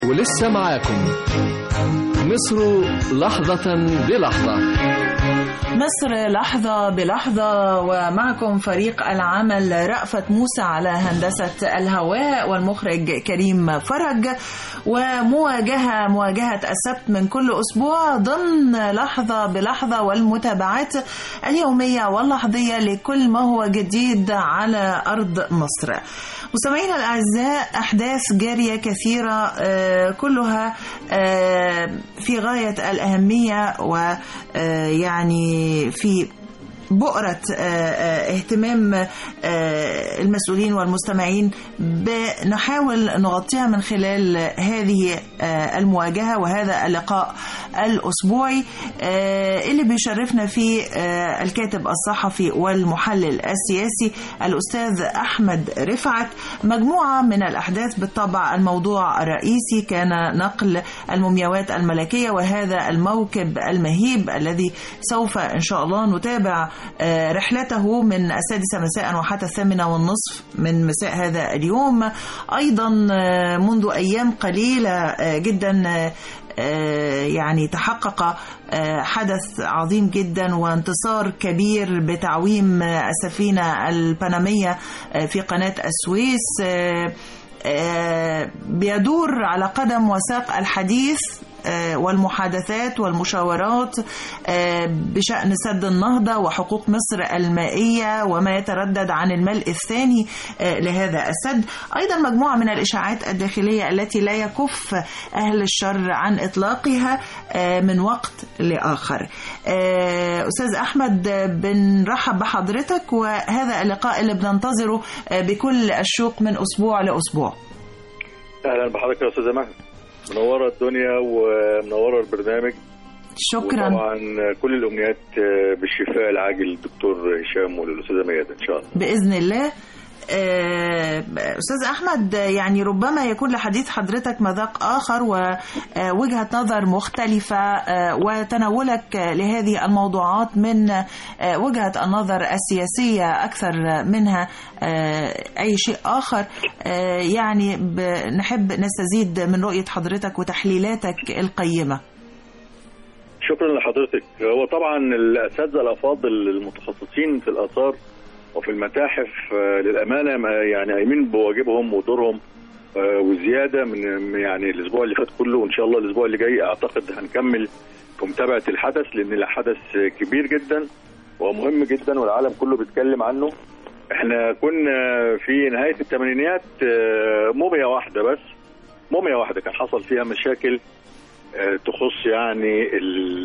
ولسه معاكم مصر لحظة بلحظة مصر لحظة بلحظة ومعكم فريق العمل رأفت موسى على هندسة الهواء والمخرج كريم فرج ومواجهة مواجهة السبت من كل أسبوع ضمن لحظة بلحظة والمتابعات اليومية واللحظية لكل ما هو جديد على أرض مصر مستمعينا الأعزاء أحداث جارية كثيرة كلها في غاية الأهمية ويعني في بؤرة اهتمام المسؤولين والمستمعين بنحاول نغطيها من خلال هذه المواجهة وهذا اللقاء الأسبوعي اللي بيشرفنا فيه الكاتب الصحفي والمحلل السياسي الأستاذ أحمد رفعت مجموعة من الأحداث بالطبع الموضوع الرئيسي كان نقل المومياوات الملكية وهذا الموكب المهيب الذي سوف إن شاء الله نتابع رحلته من السادسة مساء وحتى الثامنة والنصف من مساء هذا اليوم أيضا منذ أيام قليلة جدا يعني تحقق حدث عظيم جدا وانتصار كبير بتعويم السفينة البنمية في قناة السويس بيدور على قدم وساق الحديث والمحادثات والمشاورات بشأن سد النهضة وحقوق مصر المائية وما يتردد عن الملء الثاني لهذا السد أيضا مجموعة من الإشاعات الداخلية التي لا يكف أهل الشر عن إطلاقها من وقت لآخر أستاذ أحمد بنرحب بحضرتك وهذا اللقاء اللي بننتظره بكل الشوق من أسبوع لأسبوع أهلا بحضرتك يا أستاذة مهد منوره الدنيا ومنوره البرنامج شكرا طبعا كل الامنيات بالشفاء العاجل للدكتور هشام وللاستاذه ميادة ان شاء الله باذن الله أستاذ أحمد يعني ربما يكون لحديث حضرتك مذاق آخر ووجهة نظر مختلفة وتناولك لهذه الموضوعات من وجهة النظر السياسية أكثر منها أي شيء آخر يعني نحب نستزيد من رؤية حضرتك وتحليلاتك القيمة شكرا لحضرتك هو طبعا الأساتذة الأفاضل المتخصصين في الآثار وفي المتاحف للامانه يعني قايمين بواجبهم ودورهم وزياده من يعني الاسبوع اللي فات كله وان شاء الله الاسبوع اللي جاي اعتقد هنكمل في متابعه الحدث لان الحدث كبير جدا ومهم جدا والعالم كله بيتكلم عنه احنا كنا في نهايه الثمانينيات موميا واحده بس موميا واحده كان حصل فيها مشاكل تخص يعني ال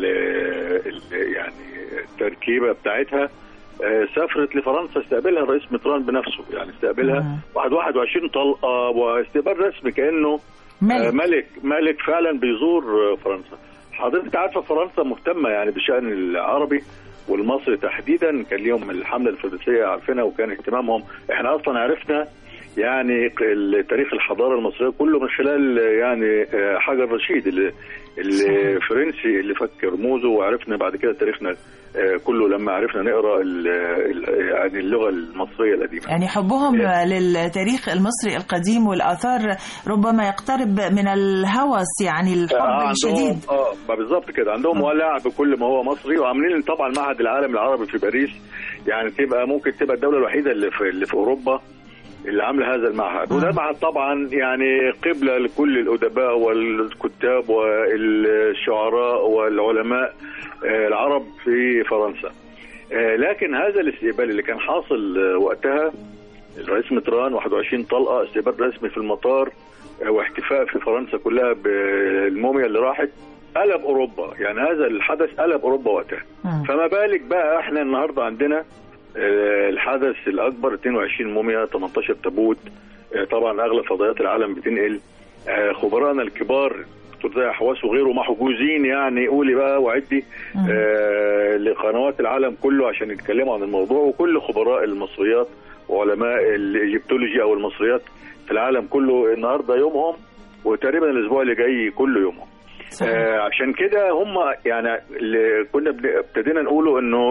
يعني التركيبه بتاعتها سافرت لفرنسا استقبلها الرئيس متران بنفسه يعني استقبلها واحد 21 طلقه واستقبال رسمي كانه ملك. ملك ملك فعلا بيزور فرنسا حضرتك عارفه فرنسا مهتمه يعني بالشان العربي والمصري تحديدا كان ليهم الحمله الفرنسيه عارفينها وكان اهتمامهم احنا اصلا عرفنا يعني تاريخ الحضاره المصريه كله من خلال يعني حجر رشيد اللي الفرنسي اللي فك رموزه وعرفنا بعد كده تاريخنا كله لما عرفنا نقرا يعني اللغه المصريه القديمه يعني حبهم للتاريخ المصري القديم والاثار ربما يقترب من الهوس يعني الحب آه الشديد اه بالظبط كده عندهم ولع بكل ما هو مصري وعاملين طبعا معهد العالم العربي في باريس يعني تبقى ممكن تبقى الدوله الوحيده اللي في, اللي في اوروبا اللي عامله هذا المعهد وده معهد طبعا يعني قبله لكل الادباء والكتاب والشعراء والعلماء العرب في فرنسا لكن هذا الاستقبال اللي كان حاصل وقتها الرئيس متران 21 طلقه استقبال رسمي في المطار واحتفاء في فرنسا كلها بالموميا اللي راحت قلب اوروبا يعني هذا الحدث قلب اوروبا وقتها فما بالك بقى احنا النهارده عندنا الحدث الاكبر 22 موميا 18 تابوت طبعا اغلب فضائيات العالم بتنقل خبرائنا الكبار دكتور زي حواس وغيره محجوزين يعني قولي بقى وعدي آه لقنوات العالم كله عشان يتكلموا عن الموضوع وكل خبراء المصريات وعلماء الايجيبتولوجي او المصريات في العالم كله النهارده يومهم وتقريبا الاسبوع اللي جاي كله يومهم آه عشان كده هم يعني اللي كنا ابتدينا نقوله انه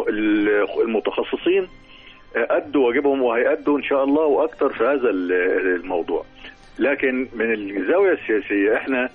المتخصصين ادوا واجبهم وهيأدوا ان شاء الله واكثر في هذا الموضوع. لكن من الزاويه السياسيه احنا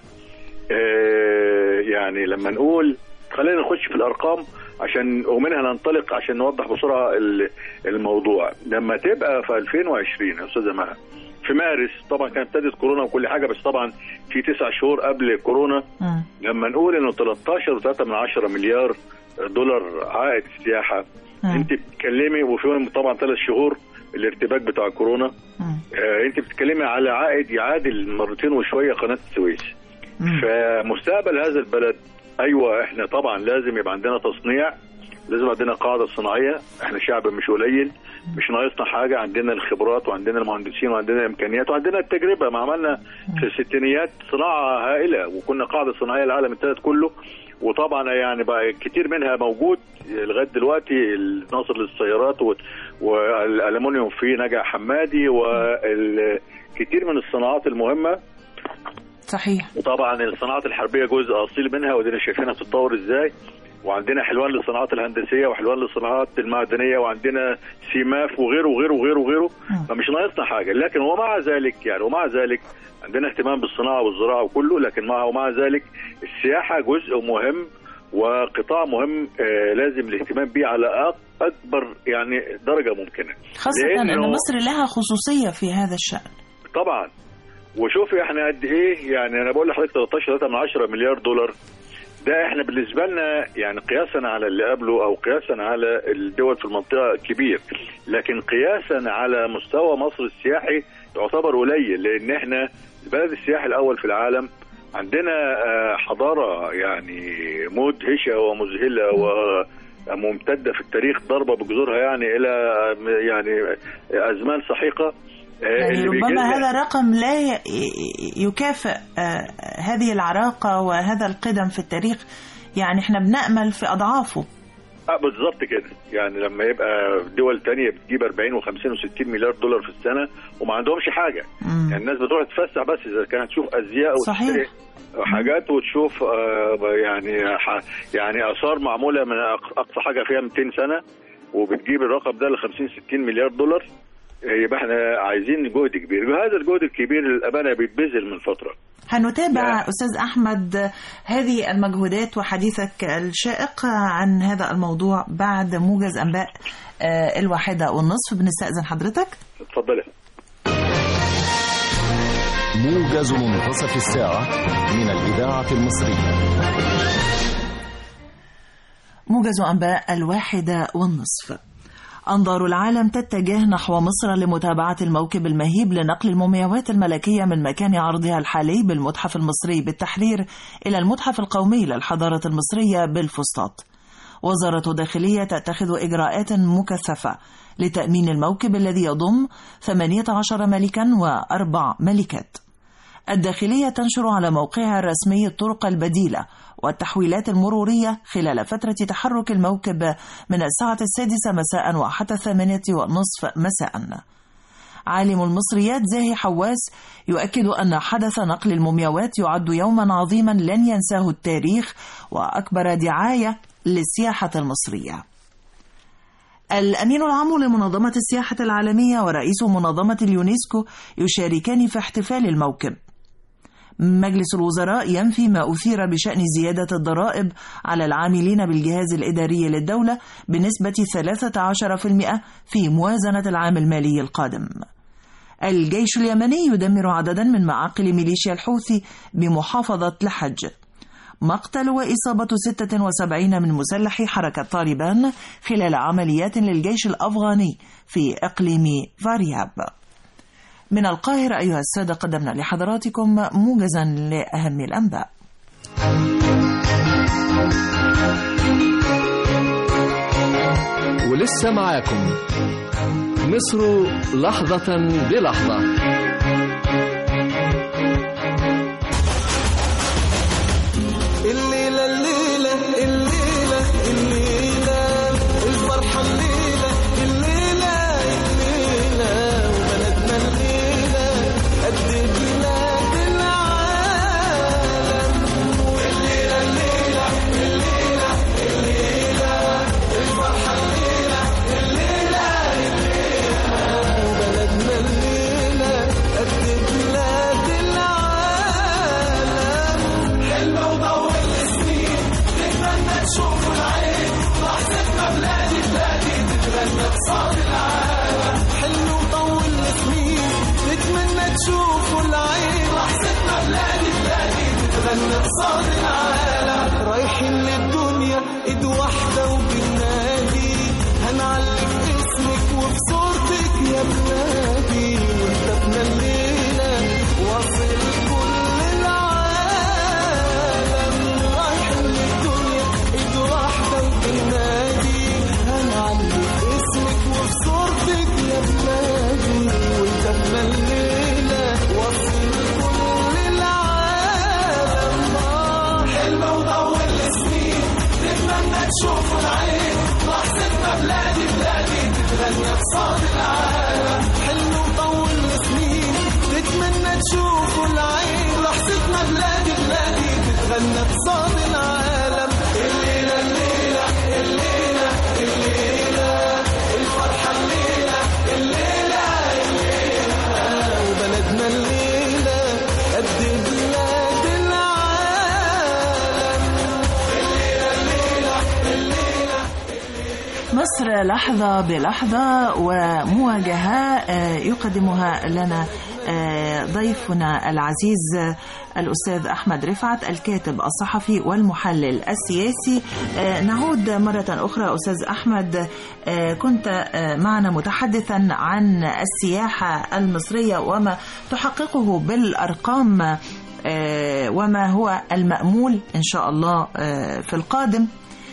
آه، يعني لما نقول خلينا نخش في الارقام عشان ومنها ننطلق عشان نوضح بسرعه ال- الموضوع لما تبقى في 2020 يا استاذه مها في مارس طبعا كانت ابتدت كورونا وكل حاجه بس طبعا في تسع شهور قبل كورونا مم. لما نقول انه 13.3 من 10 مليار دولار عائد السياحه مم. انت بتتكلمي وفيهم طبعا ثلاث شهور الارتباك بتاع كورونا مم. آه انت بتتكلمي على عائد يعادل مرتين وشويه قناه السويس مم. فمستقبل هذا البلد ايوه احنا طبعا لازم يبقى عندنا تصنيع لازم عندنا قاعده صناعيه احنا شعب مش قليل مش ناقصنا حاجه عندنا الخبرات وعندنا المهندسين وعندنا الامكانيات وعندنا التجربه ما عملنا في الستينيات صناعه هائله وكنا قاعده صناعيه العالم الثالث كله وطبعا يعني بقى كتير منها موجود لغايه دلوقتي الناصر للسيارات و- والالومنيوم في نجع حمادي وكتير من الصناعات المهمه صحيح وطبعا الصناعات الحربيه جزء اصيل منها ودينا شايفينها بتتطور ازاي وعندنا حلوان للصناعات الهندسيه وحلوان للصناعات المعدنيه وعندنا سيماف وغيره وغيره وغيره وغيره مم. فمش ناقصنا حاجه لكن ومع ذلك يعني ومع ذلك عندنا اهتمام بالصناعه والزراعه وكله لكن مع ومع ذلك السياحه جزء مهم وقطاع مهم آه لازم الاهتمام به على أك- اكبر يعني درجه ممكنه خاصة لأنه- أن مصر لها خصوصية في هذا الشأن طبعا وشوفي احنا قد ايه يعني انا بقول لحضرتك 13 من 10 مليار دولار ده احنا بالنسبه لنا يعني قياسا على اللي قبله او قياسا على الدول في المنطقه كبير لكن قياسا على مستوى مصر السياحي يعتبر قليل لان احنا البلد السياحي الاول في العالم عندنا آه، حضاره يعني مدهشه ومذهله وممتده في التاريخ ضربه بجذورها يعني الى آه، يعني ازمان سحيقه آه، يعني اللي بيجي ربما لنا- هذا رقم لا ي- يكافئ آه، هذه العراقة وهذا القدم في التاريخ يعني احنا بنأمل في أضعافه اه بالظبط كده يعني لما يبقى دول تانية بتجيب 40 و50 و60 مليار دولار في السنة وما عندهمش حاجة مم. يعني الناس بتروح تتفسح بس إذا كانت تشوف أزياء صحيح. وتشتري حاجات وتشوف آه يعني ح- يعني آثار معمولة من أق- أقصى حاجة فيها 200 سنة وبتجيب الرقم ده ل 50 60 مليار دولار آه، يبقى احنا عايزين جهد كبير هذا الجهد الكبير للأمانة بيتبذل من فترة هنتابع نعم. أستاذ أحمد هذه المجهودات وحديثك الشائق عن هذا الموضوع بعد موجز أنباء آه، الواحدة والنصف بنستأذن حضرتك اتفضلي موجز منتصف الساعة من الإذاعة المصرية موجز أنباء الواحدة والنصف أنظار العالم تتجه نحو مصر لمتابعة الموكب المهيب لنقل المومياوات الملكية من مكان عرضها الحالي بالمتحف المصري بالتحرير إلى المتحف القومي للحضارة المصرية بالفسطاط وزارة الداخلية تتخذ إجراءات مكثفة لتأمين الموكب الذي يضم 18 ملكا وأربع ملكات الداخلية تنشر على موقعها الرسمي الطرق البديلة والتحويلات المرورية خلال فترة تحرك الموكب من الساعة السادسة مساء وحتى الثامنة والنصف مساء عالم المصريات زاهي حواس يؤكد أن حدث نقل المومياوات يعد يوما عظيما لن ينساه التاريخ وأكبر دعاية للسياحة المصرية الأمين العام لمنظمة السياحة العالمية ورئيس منظمة اليونسكو يشاركان في احتفال الموكب مجلس الوزراء ينفي ما أثير بشأن زيادة الضرائب على العاملين بالجهاز الإداري للدولة بنسبة 13% في موازنة العام المالي القادم. الجيش اليمني يدمر عددا من معاقل ميليشيا الحوثي بمحافظة لحج. مقتل وإصابة 76 من مسلحي حركة طالبان خلال عمليات للجيش الأفغاني في إقليم فارياب. من القاهرة أيها السادة قدمنا لحضراتكم موجزا لأهم الأنباء ولسه معاكم مصر لحظة بلحظة الليلة الليلة الليلة الليلة الفرحة الليلة الليلة الليلة وبلدنا الليلة قد بلاد العالم الليلة الليلة الليلة الليلة الفرحة الليلة الليلة الليلة وبلدنا الليلة اقتصاد العالم حلم وطول سنين تتمنى تشوفوا العين لحظتنا بلادي بلادي تتغنى اقتصاد العالم رايحين للدنيا ايد واحدة وبالنادي هنعلق اسمك وبصورتك يا بلادي وانتبنا الليلة واصل كل العالم رايحين للدنيا ايد واحدة وبالنادي هنعلق اسمك وبصورتك يا بلادي وانتبنا الليلة واصل كل العالم آه، حلمة وطول سنين نتمنى تشوفوا العين لحظتنا بلادي بلادي تتغني اقتصاد العالم حلم وطول سنين نتمنى تشوفوا العين لحظتنا بلادي بلادي تتغنى اقتصاد العالم الليلة الليلة الليلة الليلة الفرحة الليلة الليلة الليلة وبلدنا الليلة قد بلاد العالم مصر لحظة بلحظة ومواجهة آه، يقدمها لنا آه، ضيفنا العزيز آه، الأستاذ أحمد رفعت الكاتب الصحفي والمحلل السياسي آه، نعود مرة أخرى أستاذ أحمد آه، كنت آه، معنا متحدثا عن السياحة المصرية وما تحققه بالأرقام آه، وما هو المأمول إن شاء الله آه، في القادم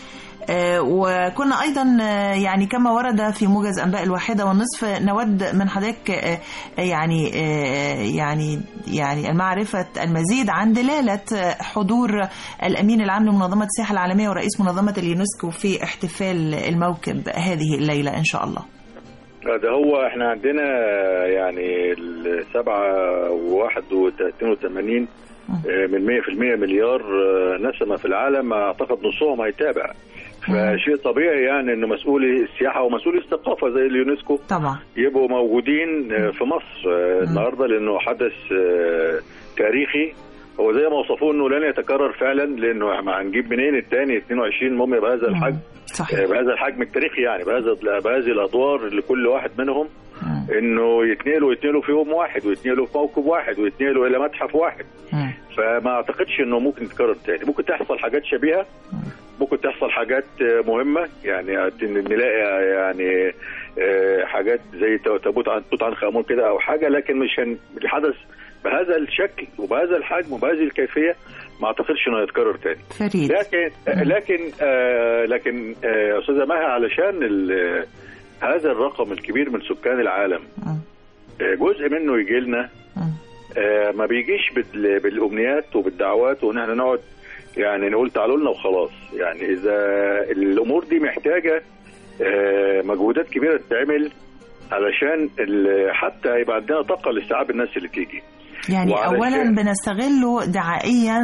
آه، وكنا ايضا آه، يعني كما ورد في موجز انباء الواحده والنصف نود من حضرتك آه، آه، يعني آه، يعني يعني المعرفه المزيد عن دلاله آه، حضور الامين العام لمنظمه السياحه العالميه ورئيس منظمه اليونسكو في احتفال الموكب هذه الليله ان شاء الله. ده هو احنا عندنا يعني السبعة وواحد وتلاتين وثمانين من مية في المية مليار آه، نسمة في العالم أعتقد نصهم هيتابع فشيء طبيعي يعني ان مسؤولي السياحه ومسؤولي الثقافه زي اليونسكو طبعا يبقوا موجودين آه، في مصر آه، النهارده لانه حدث آه، تاريخي هو زي ما وصفوه انه لن يتكرر فعلا لانه احنا هنجيب منين الثاني 22 موميا بهذا الحجم صحيح آه، بهذا الحجم التاريخي يعني بهذا بهذه الادوار لكل واحد منهم مم. انه يتنقلوا يتنقلوا في يوم واحد ويتنقلوا في موكب واحد ويتنقلوا الى متحف واحد مم. فما اعتقدش انه ممكن تتكرر تاني ممكن تحصل حاجات شبيهه ممكن تحصل حاجات آه، مهمه يعني نلاقي يعني آه، حاجات زي تابوت عن توت عنخ امون كده او حاجه لكن مش هن... الحدث بهذا الشكل وبهذا الحجم وبهذه الكيفيه ما اعتقدش انه يتكرر تاني فريد لكن لكن آه لكن آه، يا استاذه مها علشان ال- هذا الرقم الكبير من سكان العالم مم. آه، جزء منه يجي لنا مم. آه، ما بيجيش بال- بالامنيات وبالدعوات وان احنا نقعد يعني نقول تعالوا لنا وخلاص يعني اذا الامور دي محتاجه آه، مجهودات كبيره تتعمل علشان ال- حتى يبقى عندنا طاقه لاستيعاب الناس اللي تيجي يعني وعلشان- اولا بنستغله دعائيا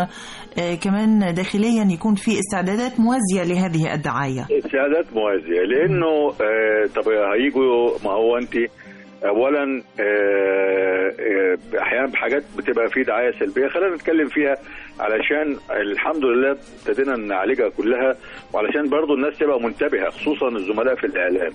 وكمان داخليا يكون في استعدادات موازيه لهذه الدعايه استعدادات موازيه لانه آه طب هيجوا ما هو انت اولا آه آه احيانا بحاجات بتبقى في دعايه سلبيه خلينا نتكلم فيها علشان الحمد لله ابتدينا نعالجها كلها وعلشان برضو الناس تبقى منتبهه خصوصا الزملاء في الاعلام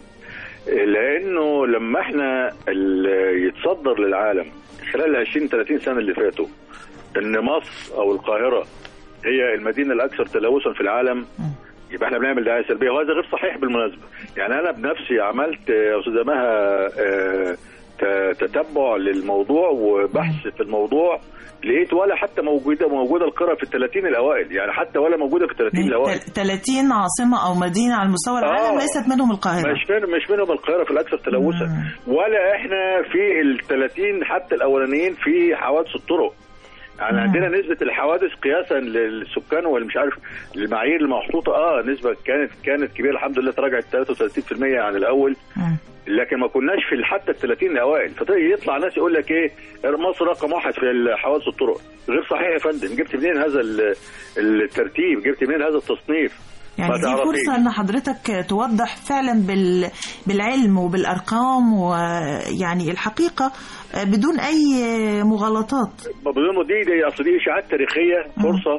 لانه لما احنا ال- يتصدر للعالم خلال ال 20 30 سنه اللي فاتوا ان مصر او القاهره هي المدينه الاكثر تلوثا في العالم يبقى احنا بنعمل دعايه سلبيه وهذا غير صحيح بالمناسبه يعني انا بنفسي عملت آه، يا استاذه مها آه، ت- تتبع للموضوع وبحث في الموضوع لقيت ولا حتى موجوده موجوده القرى في ال 30 الاوائل يعني حتى ولا موجوده في ال 30 الاوائل 30 عاصمه او مدينه على مستوى العالم آه. ليست منهم القاهره مش من مش منهم القاهره في الاكثر تلوثا مم. ولا احنا في ال 30 حتى الاولانيين في حوادث الطرق يعني مم. عندنا نسبة الحوادث قياسا للسكان والمش عارف المعايير المحطوطة اه نسبة كانت كانت كبيرة الحمد لله تراجعت 33% عن الأول مم. لكن ما كناش في حتى ال 30 الأوائل فيطلع ناس يقول لك ايه مصر رقم واحد في حوادث الطرق غير صحيح يا فندم جبت منين هذا ال- الترتيب جبت منين هذا التصنيف يعني ما دي تعرفيش. فرصة ان حضرتك توضح فعلا بال... بالعلم وبالارقام ويعني الحقيقة بدون اي مغالطات بدون دي دي اصل دي اشاعات تاريخيه فرصه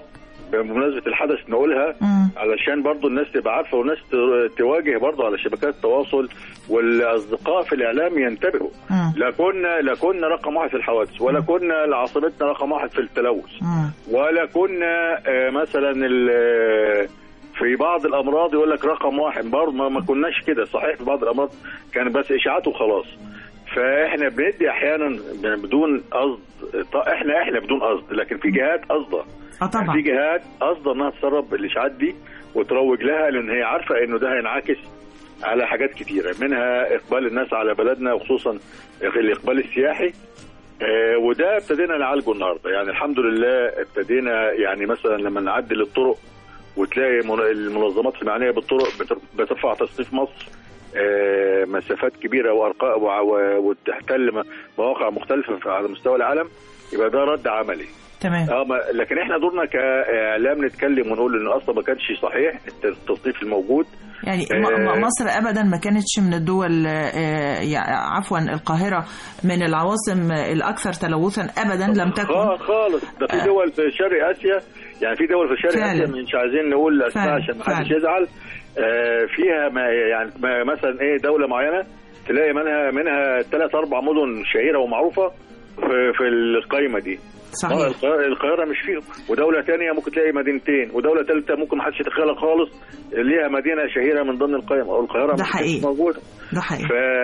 بمناسبه الحدث نقولها مم. علشان برضو الناس تبقى عارفه والناس ت- تواجه برضو على شبكات التواصل والاصدقاء في الاعلام ينتبهوا مم. لا كنا لا كنا رقم واحد في الحوادث ولا كنا لعاصمتنا رقم واحد في التلوث مم. ولا كنا آه، مثلا ال- في بعض الامراض يقول لك رقم واحد برضه ما- ما كناش كده صحيح في بعض الامراض كان بس اشاعات وخلاص فاحنا بندي احيانا بدون قصد ط- احنا احنا بدون قصد لكن في جهات قصده اه طبعا في جهات قصده انها تسرب الاشاعات دي وتروج لها لان هي عارفه انه ده هينعكس على حاجات كتيره منها اقبال الناس على بلدنا وخصوصا الاقبال السياحي آه، وده ابتدينا نعالجه النهارده يعني الحمد لله ابتدينا يعني مثلا لما نعدل الطرق وتلاقي من- المنظمات المعنيه بالطرق بتر- بترفع تصنيف مصر آه، مسافات كبيره وارقام وع- و- وتحتل م- مواقع مختلفه في- على مستوى العالم يبقى ده رد عملي تمام اه ما- لكن احنا دورنا كاعلام نتكلم ونقول انه اصلا ما كانش صحيح التصنيف الموجود يعني م- م- آه. مصر ابدا ما كانتش من الدول آه، يع- عفوا القاهره من العواصم الاكثر تلوثا ابدا لم خا- تكن خالص ده آه. في دول في شرق اسيا يعني في دول في شرق فعلا. اسيا مش عايزين نقول اسماء فعلا، عشان ما حدش فعلا. يزعل آه، فيها ما يعني ما مثلا ايه دوله معينه تلاقي منها منها ثلاث اربع مدن شهيره ومعروفه في, في القايمه دي آه، صحيح القاهرة- القاهره مش فيهم ودوله تانية ممكن تلاقي مدينتين ودوله ثالثه ممكن ما حدش يتخيلها خالص ليها مدينه شهيره من ضمن القائمه او القاهره ده مش حقيقي. موجوده ده حقيقي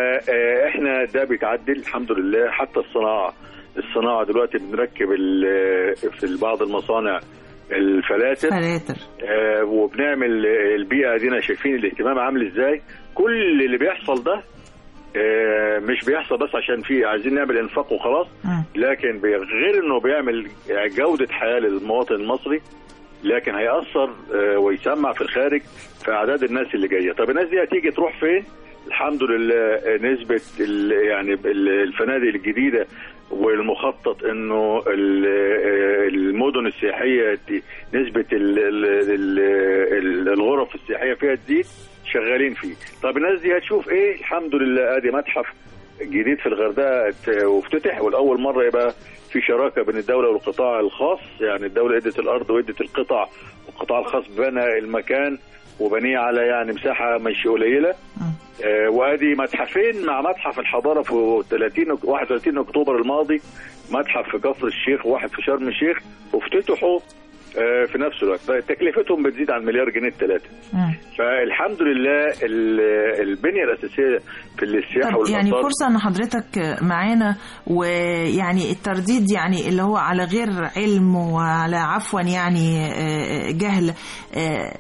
فاحنا ده بيتعدل الحمد لله حتى الصناعه الصناعه دلوقتي بنركب ال- في بعض المصانع الفلاتر فلاتر آه، وبنعمل البيئه دينا شايفين الاهتمام عامل ازاي كل اللي بيحصل ده آه، مش بيحصل بس عشان في عايزين نعمل انفاق وخلاص مم. لكن بي- غير انه بيعمل جوده حياه للمواطن المصري لكن هيأثر آه، ويسمع في الخارج في اعداد الناس اللي جايه طب الناس دي هتيجي تروح فين الحمد لله آه، نسبه ال- يعني ال- الفنادق الجديده والمخطط انه ال- آه، المدن السياحيه دي نسبه ال- ال- ال- ال- الغرف السياحيه فيها تزيد شغالين فيه طب الناس دي هتشوف ايه الحمد لله ادي متحف جديد في الغردقه ات- وافتتح والاول مره يبقى في شراكه بين الدوله والقطاع الخاص يعني الدوله ادت الارض وادت القطع والقطاع الخاص بنى المكان وبنيه على يعني مساحه مش قليله مم. آه، وادي متحفين مع متحف الحضاره في 30 أك- 31 اكتوبر الماضي متحف في كفر الشيخ وواحد في شرم الشيخ وافتتحوا آه، في نفس الوقت تكلفتهم بتزيد عن مليار جنيه الثلاثه مم. فالحمد لله ال- البنيه الاساسيه في السياحه طب يعني والمطار فرصة ان حضرتك معانا ويعني الترديد يعني اللي هو على غير علم وعلى عفوا يعني آه، جهل آه،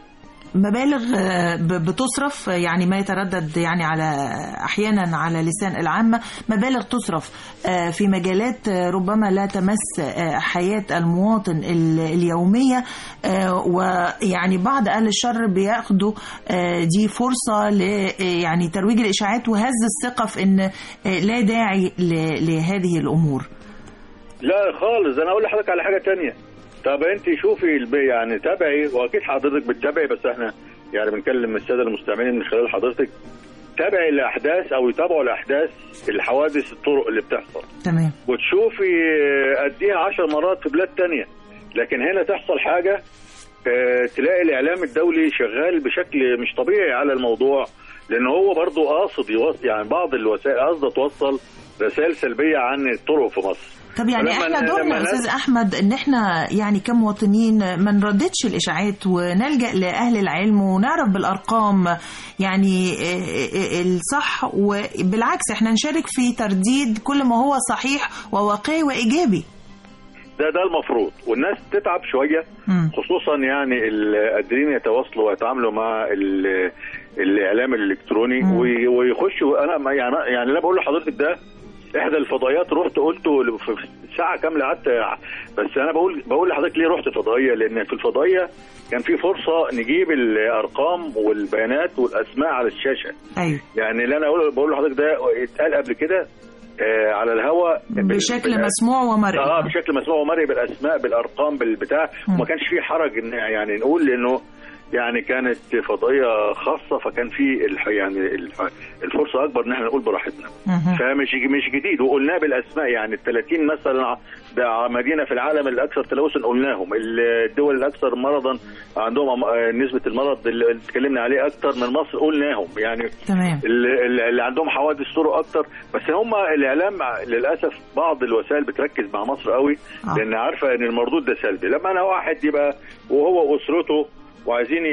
مبالغ آه، ب- بتصرف يعني ما يتردد يعني على احيانا على لسان العامه مبالغ تصرف آه، في مجالات آه، ربما لا تمس آه، حياه المواطن ال- اليوميه آه، ويعني بعض اهل الشر بياخدوا آه، دي فرصه ل آه، يعني ترويج الاشاعات وهز الثقه في ان آه، لا داعي ل- لهذه الامور لا خالص انا اقول لحضرتك على حاجه تانية طب انت شوفي الب- يعني تابعي واكيد حضرتك بتتابعي بس احنا يعني بنكلم الساده المستمعين من خلال حضرتك تابعي الاحداث او يتابعوا الاحداث الحوادث الطرق اللي بتحصل تمام وتشوفي قديها عشر مرات في بلاد تانية لكن هنا تحصل حاجة آه، تلاقي الإعلام الدولي شغال بشكل مش طبيعي على الموضوع لأن هو برضو قاصد يوصل يعني بعض الوسائل قصده توصل رسائل سلبية عن الطرق في مصر طب يعني فلما- احنا دورنا لما يا ناس- استاذ احمد ان احنا يعني كمواطنين ما نرددش الاشاعات ونلجا لاهل العلم ونعرف بالارقام يعني آه، آه، الصح وبالعكس احنا نشارك في ترديد كل ما هو صحيح وواقعي وايجابي ده ده المفروض والناس تتعب شوية مم. خصوصا يعني اللي قادرين يتواصلوا ويتعاملوا مع ال- الاعلام الالكتروني مم. وي- ويخشوا انا ما- يعني يعني لا بقول لحضرتك ده احدى الفضائيات رحت قلته في ساعه كامله قعدت بس انا بقول بقول لحضرتك ليه رحت فضائيه لان في الفضائيه كان في فرصه نجيب الارقام والبيانات والاسماء على الشاشه ايوه يعني اللي انا اقول بقول لحضرتك ده اتقال قبل كده آه على الهواء بال- بشكل بال- مسموع ومرئي اه بشكل مسموع ومرئي بالاسماء بالارقام بالبتاع مم. وما كانش فيه حرج ان يعني نقول لانه يعني كانت فضائيه خاصه فكان في الح... يعني الح... الفرصه اكبر ان احنا نقول براحتنا مهم. فمش مش جديد وقلناه بالاسماء يعني ال 30 مثلا ده مدينه في العالم الاكثر تلوثا قلناهم الدول الاكثر مرضا عندهم آه، نسبه المرض اللي اتكلمنا عليه اكثر من مصر قلناهم يعني تمام اللي اللي عندهم حوادث طرق اكتر بس هم الاعلام للاسف بعض الوسائل بتركز مع مصر قوي آه. لان عارفه ان المردود ده سلبي لما انا واحد يبقى وهو واسرته وعايزين ي-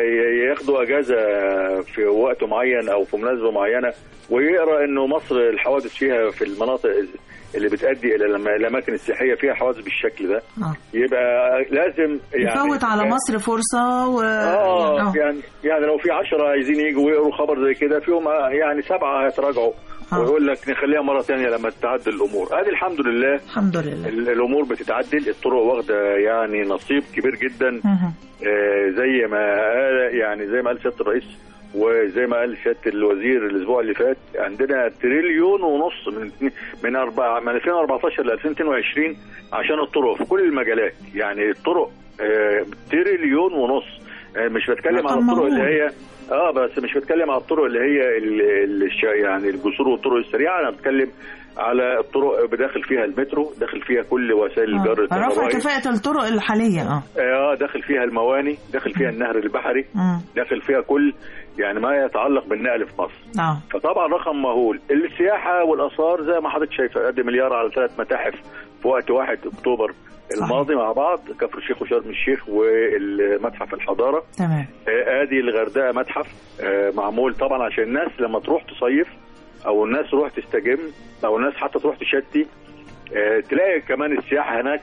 ي- ياخدوا اجازه في وقت معين او في مناسبه معينه ويقرا انه مصر الحوادث فيها في المناطق اللي بتؤدي الى الأما- الاماكن السياحيه فيها حوادث بالشكل ده اه يبقى لازم يعني يفوت على مصر فرصة و اه آه. يعني يعني لو في عشرة عايزين يجوا ويقروا خبر زي كده فيهم آه، يعني سبعة هيتراجعوا آه. ويقول لك نخليها مرة تانية لما تتعدل الأمور ادي الحمد لله الحمد لله ال- الأمور بتتعدل الطرق واخدة يعني نصيب كبير جدا مهم. آه، زي ما قال يعني زي ما قال سيادة الرئيس وزي ما قال سيادة الوزير الأسبوع اللي فات عندنا تريليون ونص من من أربعة من 2014 ل 2022 عشان الطرق في كل المجالات يعني الطرق آه، تريليون ونص آه، مش بتكلم رقم على الطرق اللي مهول. هي اه بس مش بتكلم على الطرق اللي هي ال- الش- يعني الجسور والطرق السريعه انا بتكلم على الطرق بداخل فيها المترو داخل فيها كل وسائل الجر آه. رفع الكهربائي كفاءة الطرق الحالية اه اه داخل فيها المواني داخل فيها النهر البحري مم. داخل فيها كل يعني ما يتعلق بالنقل في مصر اه فطبعا رقم مهول السياحه والاثار زي ما حضرتك شايفه قد مليار على ثلاث متاحف في وقت واحد اكتوبر الماضي مع بعض كفر الشيخ وشرم الشيخ والمتحف الحضاره تمام آه، ادي الغردقه متحف آه، معمول طبعا عشان الناس لما تروح تصيف او الناس تروح تستجم او الناس حتى تروح تشتي آه، تلاقي كمان السياحه هناك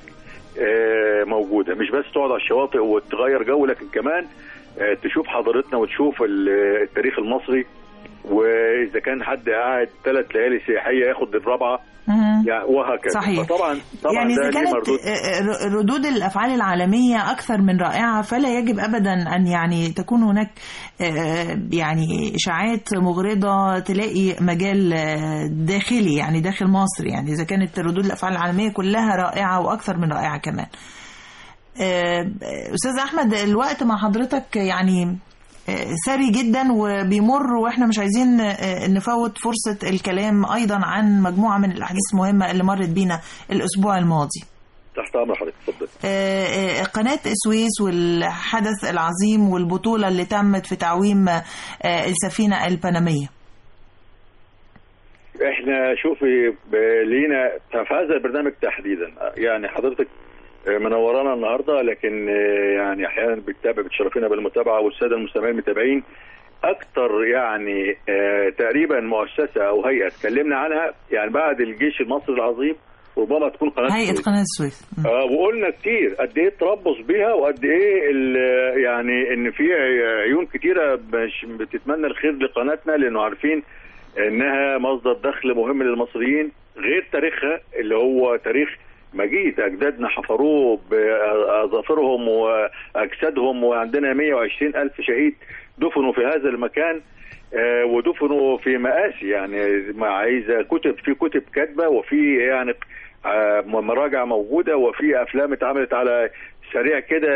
آه، موجوده مش بس تقعد على الشواطئ وتغير جو لكن كمان آه، تشوف حضارتنا وتشوف ال- التاريخ المصري واذا كان حد قاعد ثلاث ليالي سياحيه ياخد الرابعه مهم. يعني وهكذا صحيح. فطبعا طبعا يعني ده إذا ليه كانت مردود آه، ر- ردود الأفعال العالمية أكثر من رائعة فلا يجب أبدا أن يعني تكون هناك آه، يعني إشاعات مغرضة تلاقي مجال آه، داخلي يعني داخل مصر يعني إذا كانت ردود الأفعال العالمية كلها رائعة وأكثر من رائعة كمان آه، أستاذ أحمد الوقت مع حضرتك يعني آه، سري جدا وبيمر واحنا مش عايزين آه، نفوت فرصة الكلام أيضا عن مجموعة من الأحداث المهمة اللي مرت بينا الأسبوع الماضي تحت امر حضرتك اتفضل آه، آه، قناة السويس والحدث العظيم والبطولة اللي تمت في تعويم آه، السفينة البنمية احنا شوفي ب- لينا في هذا البرنامج تحديدا يعني حضرتك منورانا النهارده لكن يعني احيانا بتتابع بتشرفينا بالمتابعه والساده المستمعين متابعين اكتر يعني آه، تقريبا مؤسسه او هيئه اتكلمنا عنها يعني بعد الجيش المصري العظيم ربما تكون قناه هيئة السويس. قناة السويس م. آه وقلنا كتير قد ايه تربص بيها وقد ايه ال- يعني ان في عيون كتيره مش بتتمنى الخير لقناتنا لانه عارفين انها مصدر دخل مهم للمصريين غير تاريخها اللي هو تاريخ مجيد اجدادنا حفروه باظافرهم واجسادهم وعندنا 120 الف شهيد دفنوا في هذا المكان آه، ودفنوا في مآسي يعني ما عايزه كتب في كتب كاتبه وفي يعني آه، مراجع موجوده وفي افلام اتعملت على سريع كده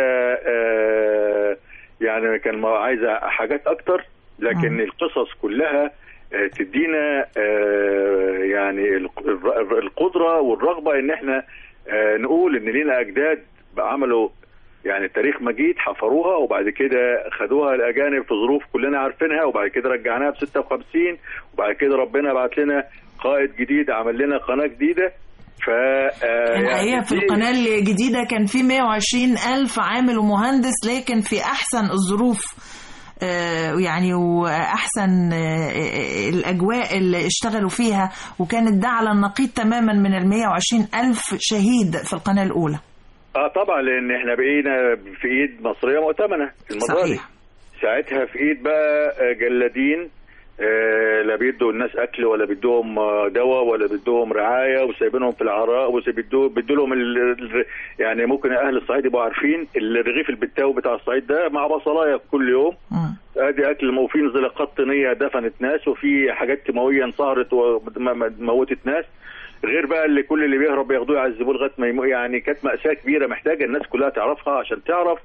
آه، يعني كان ما- عايزه حاجات اكتر لكن مم. القصص كلها آه، تدينا آه، يعني الق- الر- القدره والرغبه ان احنا آه، نقول ان لينا اجداد عملوا يعني تاريخ مجيد حفروها وبعد كده خدوها الاجانب في ظروف كلنا عارفينها وبعد كده رجعناها ب 56 وبعد كده ربنا بعت لنا قائد جديد عمل لنا قناه جديده ف آه، الحقيقة في دي- القناة الجديدة كان في 120 ألف عامل ومهندس لكن في أحسن الظروف آه، يعني وأحسن آه، آه، الأجواء اللي اشتغلوا فيها وكانت ده على النقيض تماما من ال 120 ألف شهيد في القناة الأولى اه طبعا لان احنا بقينا في ايد مصريه مؤتمنه المره دي صحيح ساعتها في ايد بقى آه، جلادين آه، لا بيدوا الناس اكل ولا بيدوهم آه، دواء ولا بيدوهم رعايه وسايبينهم في العراء وبيدوا بيدوا لهم ال- ال- يعني ممكن اهل الصعيد يبقوا عارفين الرغيف البتاوي بتاع الصعيد ده مع بصلايه كل يوم مم. ادي اكل وفي انزلاقات طينيه دفنت ناس وفي حاجات كيماويه انصهرت وموتت ناس غير بقى اللي كل اللي بيهرب ياخدوه يعذبوه لغايه ما يموت يعني كانت ماساه كبيره محتاجه الناس كلها تعرفها عشان تعرف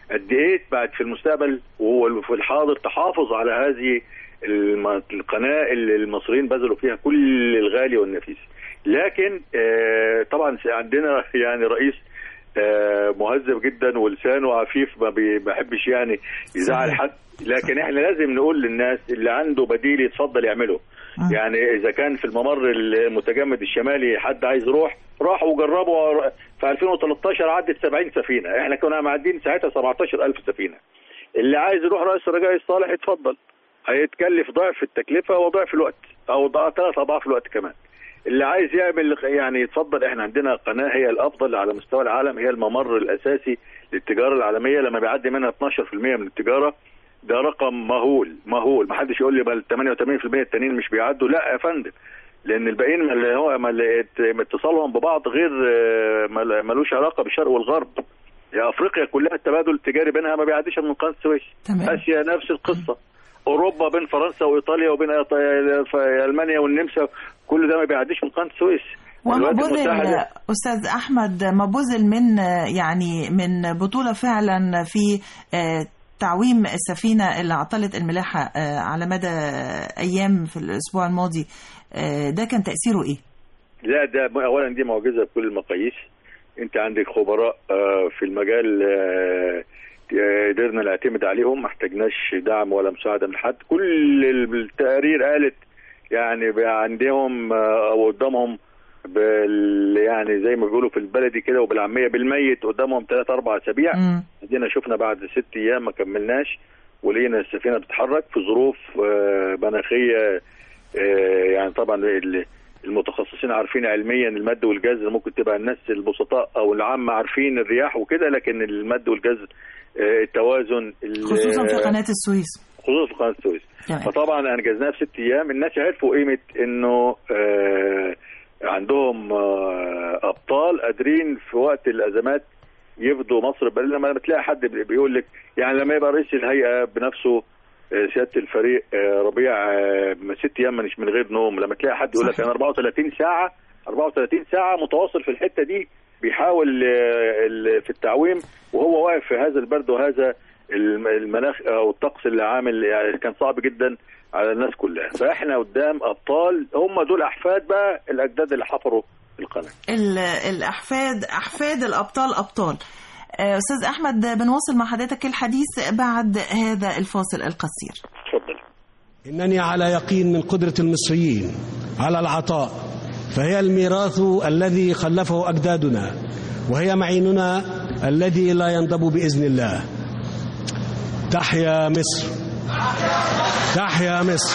قد ايه بعد في المستقبل وفي الحاضر تحافظ على هذه الم- القناه اللي المصريين بذلوا فيها كل الغالي والنفيس لكن آه، طبعا عندنا يعني رئيس آه، مهذب جدا ولسانه عفيف ما بي- ما بيحبش يعني يزعل صحيح. حد لكن احنا لازم نقول للناس اللي عنده بديل يتفضل يعمله مم. يعني اذا كان في الممر المتجمد الشمالي حد عايز يروح راح وجربوا في 2013 عدت 70 سفينه احنا كنا معدين ساعتها 17000 سفينه اللي عايز يروح راس الرجاء الصالح يتفضل هيتكلف ضعف التكلفه وضعف الوقت او ضع- ثلاث اضعاف الوقت كمان اللي عايز يعمل يعني يتفضل احنا عندنا قناه هي الافضل على مستوى العالم هي الممر الاساسي للتجاره العالميه لما بيعدي منها 12% من التجاره ده رقم مهول مهول ما حدش يقول لي بل 88% التانيين مش بيعدوا لا يا فندم لان الباقيين ما اللي هو ما اللي ات- اتصالهم ببعض غير آه، ما- ملوش علاقه بالشرق والغرب يا افريقيا كلها التبادل التجاري بينها ما بيعديش من قناه السويس تمام. اسيا نفس القصه اوروبا بين فرنسا وايطاليا وبين إيط- المانيا والنمسا كل ده ما بيعديش من قناه السويس وما الولايات بذل المتحدة- أستاذ أحمد ما بذل من آه، يعني من بطولة فعلا في آه، تعويم السفينة اللي عطلت الملاحة آه، على مدى أيام في الأسبوع الماضي آه، ده كان تأثيره إيه؟ لا ده اولا دي معجزه بكل المقاييس انت عندك خبراء آه، في المجال آه، آه، قدرنا نعتمد عليهم ما احتاجناش دعم ولا مساعده من حد كل التقارير قالت يعني بقى عندهم آه، او قدامهم بال يعني زي ما بيقولوا في البلدي كده وبالعاميه بالميت قدامهم ثلاث اربع اسابيع مم. ادينا شفنا بعد ست ايام ما كملناش ولقينا السفينه بتتحرك في ظروف آه، مناخيه آه، يعني طبعا ال- المتخصصين عارفين علميا المد والجزر ممكن تبقى الناس البسطاء او العامه عارفين الرياح وكده لكن المد والجزر آه، التوازن ال- خصوصا في قناة السويس خصوصا في قناه السويس تمام. فطبعا انجزناها في ست ايام الناس عرفوا قيمه انه آه عندهم آه ابطال قادرين في وقت الازمات يفضوا مصر بل لما بتلاقي حد بي- بيقول لك يعني لما يبقى رئيس الهيئه بنفسه آه، سياده الفريق آه، ربيع آه، ست ايام مش من غير نوم لما تلاقي حد يقول لك صحيح. انا 34 ساعه 34 ساعه متواصل في الحته دي بيحاول آه، ال- في التعويم وهو واقف في هذا البرد وهذا الم- المناخ او الطقس اللي عامل يعني كان صعب جدا على الناس كلها فاحنا قدام ابطال هم دول احفاد بقى الاجداد اللي حفروا القناه ال- الأحفاد أحفاد الأبطال أبطال آه، أستاذ أحمد بنواصل مع حضرتك الحديث بعد هذا الفاصل القصير اتفضل إنني على يقين من قدرة المصريين على العطاء فهي الميراث الذي خلفه أجدادنا وهي معيننا الذي لا ينضب بإذن الله تحيا مصر تحيا مصر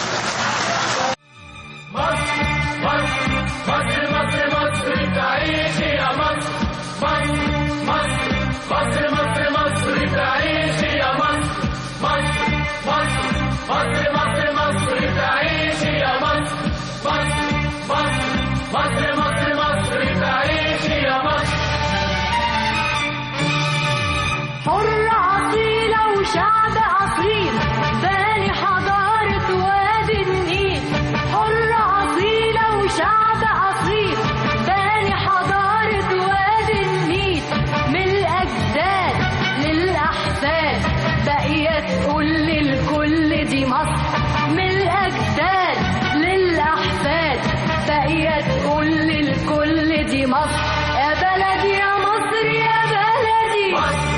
حرة أصيلة وشعب أصيل باني حضارة وادي النيل حرة أصيلة وشعب أصيل باني حضارة وادي النيل من الأجداد للأحفاد بقية تقول للكل دي مصر من الأجداد للأحفاد بقية تقول للكل دي مصر يا بلدي يا مصر يا بلدي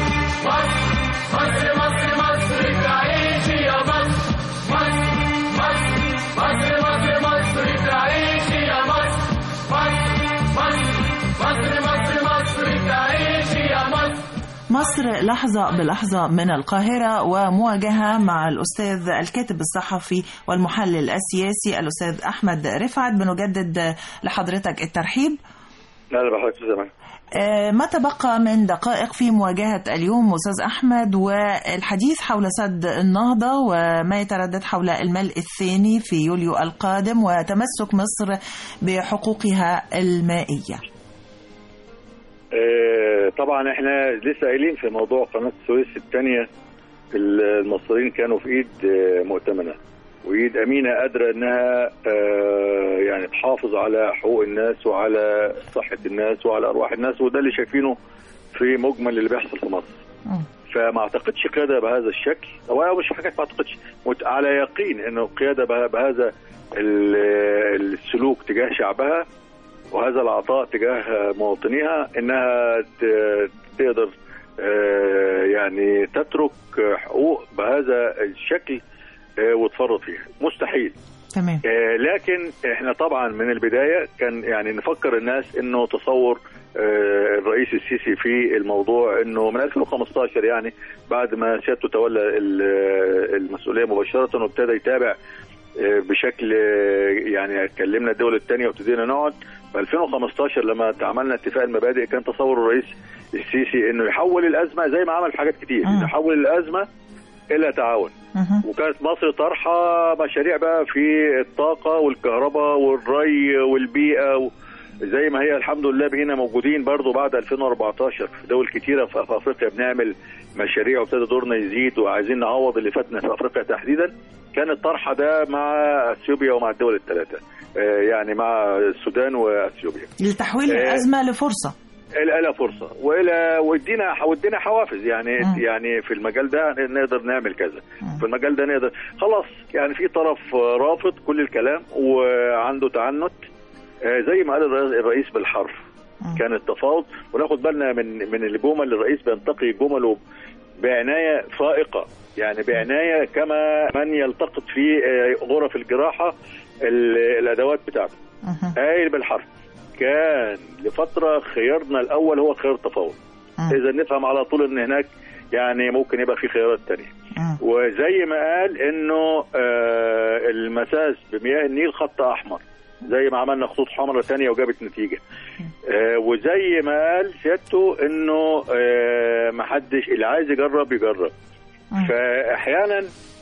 مصر لحظة بلحظة من القاهرة ومواجهة مع الأستاذ الكاتب الصحفي والمحلل السياسي الأستاذ أحمد رفعت بنجدد لحضرتك الترحيب اهلا بحضرتك استاذ زمان آه، ما تبقى من دقائق في مواجهة اليوم أستاذ أحمد والحديث حول سد النهضة وما يتردد حول الملء الثاني في يوليو القادم وتمسك مصر بحقوقها المائية آه، طبعا احنا لسه قايلين في موضوع قناه السويس الثانيه المصريين كانوا في ايد آه، مؤتمنه وايد امينه قادره انها آه، يعني تحافظ على حقوق الناس وعلى صحه الناس وعلى ارواح الناس وده اللي شايفينه في مجمل اللي بيحصل في مصر مم. فما اعتقدش قياده بهذا الشكل او مش حاجه ما اعتقدش مت- على يقين انه قياده به- بهذا ال- السلوك تجاه شعبها وهذا العطاء تجاه مواطنيها انها ت- تقدر آه، يعني تترك حقوق بهذا الشكل آه، وتفرط فيها مستحيل تمام آه، لكن احنا طبعا من البدايه كان يعني نفكر الناس انه تصور آه، الرئيس السيسي في الموضوع انه من 2015 يعني بعد ما سيادته تولى ال- المسؤوليه مباشره وابتدى يتابع آه، بشكل آه، يعني اتكلمنا الدول الثانيه وابتدينا نقعد في 2015 لما تعاملنا اتفاق المبادئ كان تصور الرئيس السيسي انه يحول الازمه زي ما عمل في حاجات كتير مم. يحول الازمه الى تعاون مهم. وكانت مصر طرحه مشاريع بقى في الطاقه والكهرباء والري والبيئه و... زي ما هي الحمد لله بقينا موجودين برضو بعد 2014 في دول كتيره في في افريقيا بنعمل مشاريع وابتدى دورنا يزيد وعايزين نعوض اللي فاتنا في افريقيا تحديدا كان الطرح ده مع اثيوبيا ومع الدول الثلاثه آه، يعني مع السودان واثيوبيا لتحويل آه. الازمه لفرصه الى إلى فرصه والى ودينا ودينا حوافز يعني مم. يعني في المجال ده نقدر نعمل كذا مم. في المجال ده نقدر خلاص يعني في طرف رافض كل الكلام وعنده تعنت آه، زي ما قال الرئيس- الرئيس بالحرف مم. كان التفاوض وناخد بالنا من من الجمل اللي الرئيس بينتقي جمله بعنايه فائقه يعني بعنايه كما من يلتقط في آه، غرف الجراحه ال- الادوات بتاعته مهم. قايل بالحرف كان لفتره خيارنا الاول هو خيار التفاوض مم. اذا نفهم على طول ان هناك يعني ممكن يبقى في خيارات تانية مم. وزي ما قال انه آه المساس بمياه النيل خط احمر زي ما عملنا خطوط حمراء تانية وجابت نتيجة آه وزي ما قال سيادته انه آه محدش اللي عايز يجرب يجرب مم. فاحيانا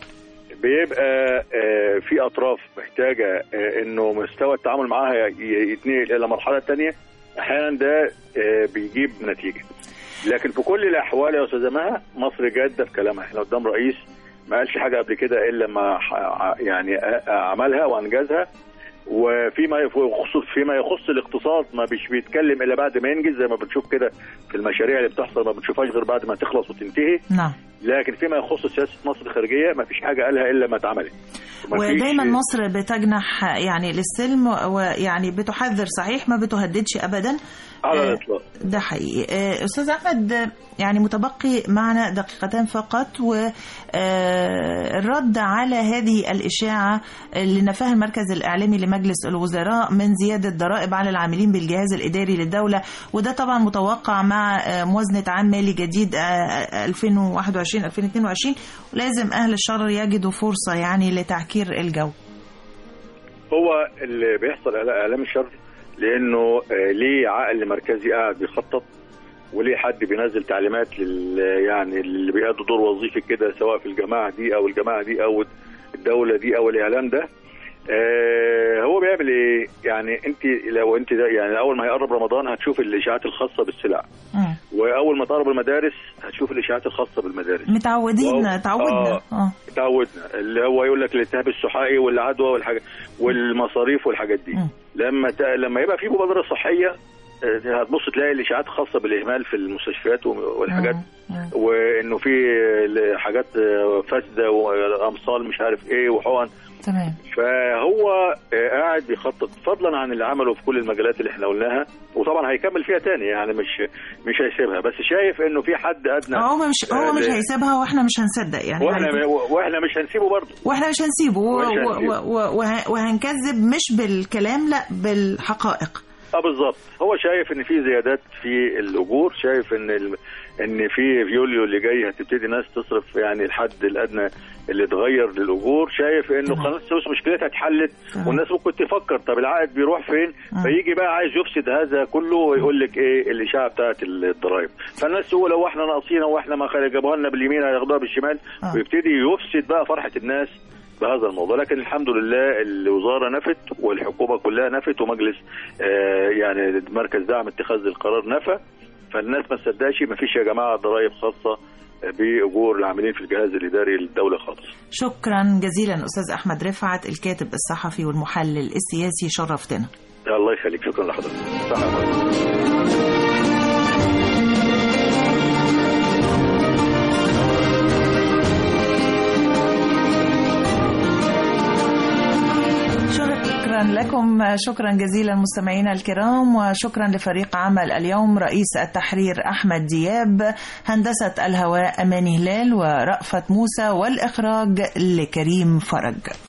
بيبقى آه، في اطراف محتاجه آه، انه مستوى التعامل معاها ي- يتنقل الى مرحله تانية احيانا ده آه، بيجيب نتيجه لكن في كل الاحوال يا استاذه مها مصر جاده في كلامها احنا قدام رئيس ما قالش حاجه قبل كده الا ما ح- يعني آه، عملها وانجزها وفيما يخص فيما يخص الاقتصاد ما بيش بيتكلم الا بعد ما ينجز زي ما بنشوف كده في المشاريع اللي بتحصل ما بنشوفهاش غير بعد ما تخلص وتنتهي نعم لكن فيما يخص سياسه مصر الخارجيه ما فيش حاجه قالها الا ما اتعملت ما فيش- ودايما مصر بتجنح يعني للسلم ويعني بتحذر صحيح ما بتهددش ابدا على آه، الاطلاق ده حقيقي آه، استاذ احمد آه، يعني متبقي معنا دقيقتين فقط والرد على هذه الاشاعه اللي نفاها المركز الاعلامي لمجلس الوزراء من زياده ضرائب على العاملين بالجهاز الاداري للدوله وده طبعا متوقع مع آه، موازنه عام مالي جديد آه، 2021 2022 ولازم اهل الشر يجدوا فرصه يعني لتعكير الجو هو اللي بيحصل على اعلام الشر لانه آه، ليه عقل مركزي قاعد بيخطط وليه حد بينزل تعليمات لل يعني اللي بيأدوا دور وظيفي كده سواء في الجماعه دي او الجماعه دي او الدوله دي او الاعلام ده آه هو بيعمل ايه؟ يعني انت لو انت ده يعني اول ما هيقرب رمضان هتشوف الاشاعات الخاصه بالسلع مم. واول ما تقرب المدارس هتشوف الاشاعات الخاصه بالمدارس متعودين واو. تعودنا آه. اه تعودنا اللي هو يقول لك الالتهاب السحائي والعدوى والحاجات والمصاريف والحاجات دي مم. لما ت... لما يبقى في مبادره صحيه آه، هتبص تلاقي الاشاعات خاصه بالاهمال في المستشفيات والحاجات مم. وانه في حاجات آه، فاسده وامصال مش عارف ايه وحقن تمام فهو آه، قاعد بيخطط فضلا عن اللي عمله في كل المجالات اللي احنا قلناها وطبعا هيكمل فيها تاني يعني مش مش هيسيبها بس شايف انه في حد ادنى هو مش هو مش آه، هيسيبها واحنا مش هنصدق يعني واحنا هيك- واحنا مش هنسيبه برضه واحنا مش هنسيبه و- مش و- هنسيبه. و- وه- وهنكذب مش بالكلام لا بالحقائق اه بالظبط هو شايف ان في زيادات في الاجور شايف ان ال... ان في يوليو اللي جاي هتبتدي ناس تصرف يعني الحد الادنى اللي اتغير للاجور شايف انه تمام. قناه السويس مشكلتها اتحلت تمام. والناس ممكن تفكر طب العائد بيروح فين مم. فيجي بقى عايز يفسد هذا كله ويقول لك ايه الاشاعه بتاعت الضرائب فالناس تقول هو احنا ناقصين هو احنا ما خ- جابوها لنا باليمين هياخدوها بالشمال آه. ويبتدي يفسد بقى فرحه الناس بهذا الموضوع لكن الحمد لله الوزاره نفت والحكومه كلها نفت ومجلس آه يعني مركز دعم اتخاذ القرار نفى فالناس ما تصدقش ما فيش يا جماعه ضرائب خاصه باجور العاملين في الجهاز الاداري للدوله خالص شكرا جزيلا استاذ احمد رفعت الكاتب الصحفي والمحلل السياسي شرفتنا الله يخليك شكرا لحضرتك السلام عليكم لكم شكرا جزيلا مستمعينا الكرام وشكرا لفريق عمل اليوم رئيس التحرير أحمد دياب هندسة الهواء أماني هلال ورأفت موسى والإخراج لكريم فرج